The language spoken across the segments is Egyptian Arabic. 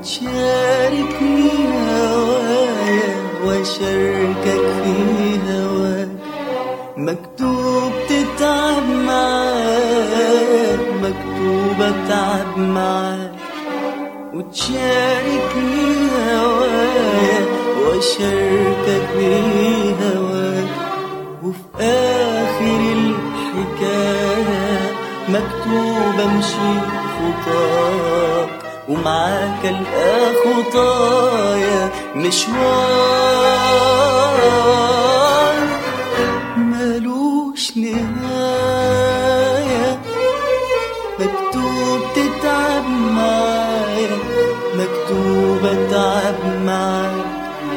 وتشاركني هوايا واشاركك في هواك مكتوب تتعب معاك مكتوب اتعب معاك وتشاركني هوايا واشاركك في هواك وفي اخر الحكايه مكتوب امشي خطاك ومعاك القى خطايا مشوار ملوش نهايه مكتوب تتعب معايا مكتوب اتعب معاك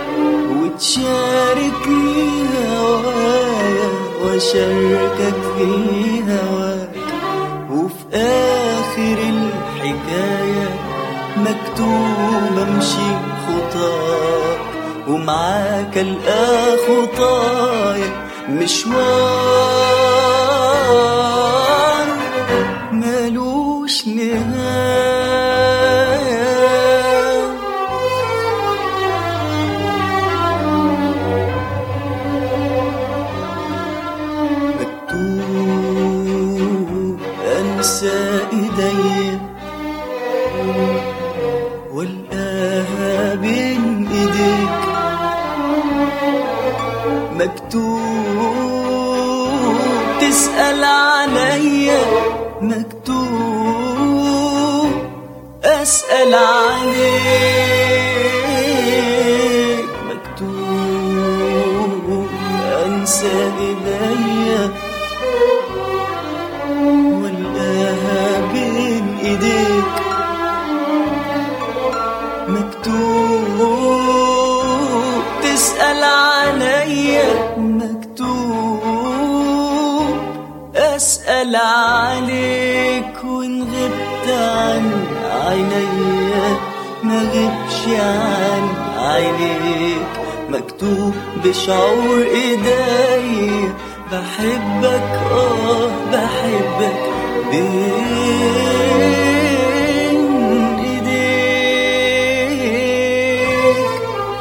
وتشاركني هوايا واشاركك في هواك وفي اخر الحكايه مكتوب امشي خطاك ومعاك القى خطايا مشوار ملوش نهايه مكتوب انسى ايديا والقاها بين ايديك مكتوب تسأل عليا مكتوب أسأل عليك مكتوب أنسى إيديا والقاها بين إيديك مكتوب تسأل عليا مكتوب أسأل عليك وإن غبت عن عينيا ما غبش عن عينيك مكتوب بشعور ايديا بحبك اه بحبك بين ايديك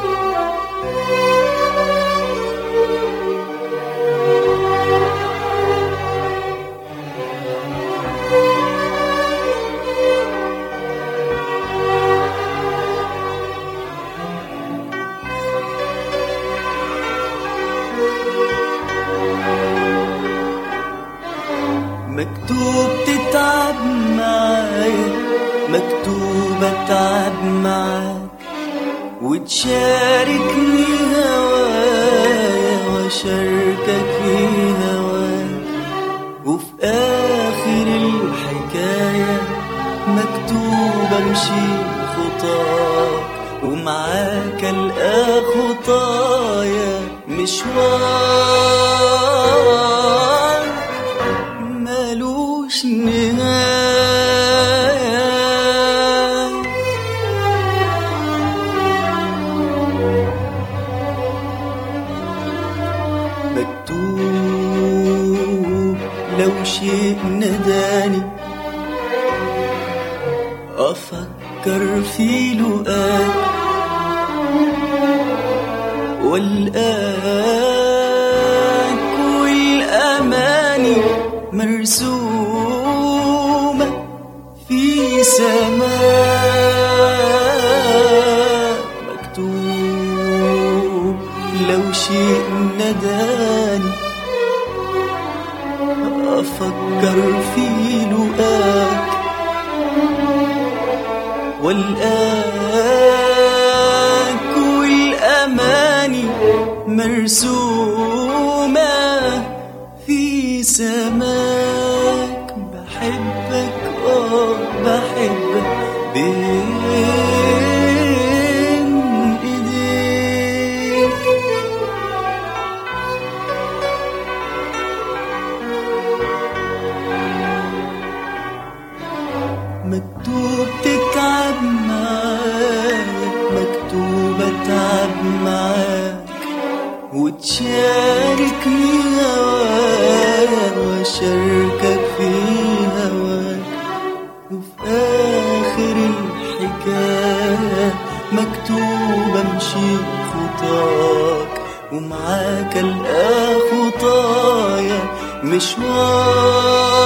مكتوب تتعب معايا مكتوب اتعب معاك وتشاركني هوايا واشاركك في هواك وفي اخر الحكايه مكتوب امشي خطاك ومعاك القى خطايا مشوار ملوش نهاية مكتوب لو شيء نداني أفكر في لقاك والآك والأماني مرسومة في سماء مكتوب لو شيء نداني أفكر في لقاك والآك والأماني مرسومة في سماك بحبك اه بحبك بين ايديك مكتوب تتعب معاك مكتوب اتعب معاك وتشاركني هواك واشاركك في هواك وفي اخر الحكايه ومعاك القى خطايا مشوار